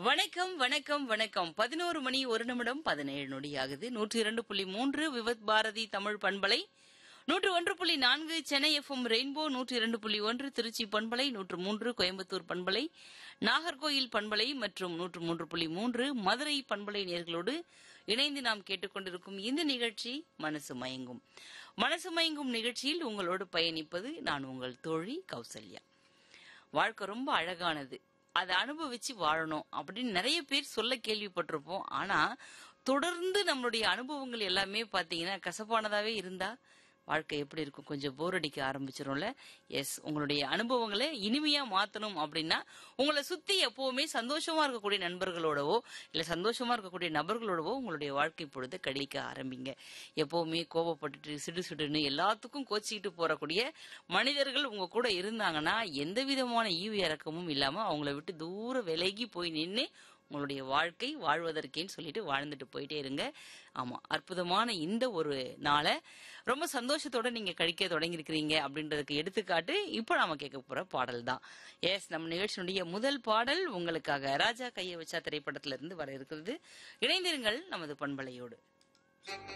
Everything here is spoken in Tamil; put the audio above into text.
வணக்கம் வணக்கம் வணக்கம் பதினோரு மணி ஒரு நிமிடம் பதினேழு நொடியாகுது நூற்றி இரண்டு புள்ளி மூன்று விவத் பாரதி தமிழ் பண்பலை நூற்று ஒன்று புள்ளி நான்கு சென்னை எஃப்எம் ரெயின்போ நூற்றி இரண்டு புள்ளி ஒன்று திருச்சி பண்பலை நூற்று மூன்று கோயம்புத்தூர் பண்பலை நாகர்கோயில் பண்பலை மற்றும் நூற்று மூன்று புள்ளி மூன்று மதுரை பண்பலை நேர்களோடு இணைந்து நாம் கேட்டுக்கொண்டிருக்கும் இந்த நிகழ்ச்சி மனசு மயங்கும் மனசு மயங்கும் நிகழ்ச்சியில் உங்களோடு பயணிப்பது நான் உங்கள் தோழி கௌசல்யா வாழ்க்கை ரொம்ப அழகானது அதை அனுபவிச்சு வாழணும் அப்படின்னு நிறைய பேர் சொல்ல கேள்விப்பட்டிருப்போம் ஆனா தொடர்ந்து நம்மளுடைய அனுபவங்கள் எல்லாமே பாத்தீங்கன்னா கசப்பானதாவே இருந்தா வாழ்க்கை எப்படி இருக்கும் கொஞ்சம் போர் அடிக்க ஆரம்பிச்சிரும்ல எஸ் உங்களுடைய அனுபவங்களை இனிமையா மாத்தணும் அப்படின்னா உங்களை சுத்தி எப்பவுமே சந்தோஷமா இருக்கக்கூடிய நண்பர்களோடவோ இல்ல சந்தோஷமா இருக்கக்கூடிய நபர்களோடவோ உங்களுடைய வாழ்க்கை பொழுது கழிக்க ஆரம்பிங்க எப்பவுமே கோபப்பட்டுட்டு சிடு சிடுன்னு எல்லாத்துக்கும் கோச்சிக்கிட்டு போறக்கூடிய மனிதர்கள் உங்க கூட இருந்தாங்கன்னா எந்த விதமான ஈவு இறக்கமும் இல்லாம அவங்கள விட்டு தூர விலகி போய் நின்று உங்களுடைய வாழ்க்கை வாழ்வதற்கேன்னு சொல்லிட்டு வாழ்ந்துட்டு போயிட்டே இருங்க ஆமா அற்புதமான இந்த ஒரு நாளை ரொம்ப சந்தோஷத்தோட நீங்க கழிக்க தொடங்கியிருக்கிறீங்க அப்படின்றதுக்கு எடுத்துக்காட்டு இப்போ நாம கேட்க போற பாடல் தான் எஸ் நம்ம நிகழ்ச்சியினுடைய முதல் பாடல் உங்களுக்காக ராஜா கையை வச்சா திரைப்படத்துல இருந்து வர இருக்கிறது இணைந்திருங்கள் நமது பண்பலையோடு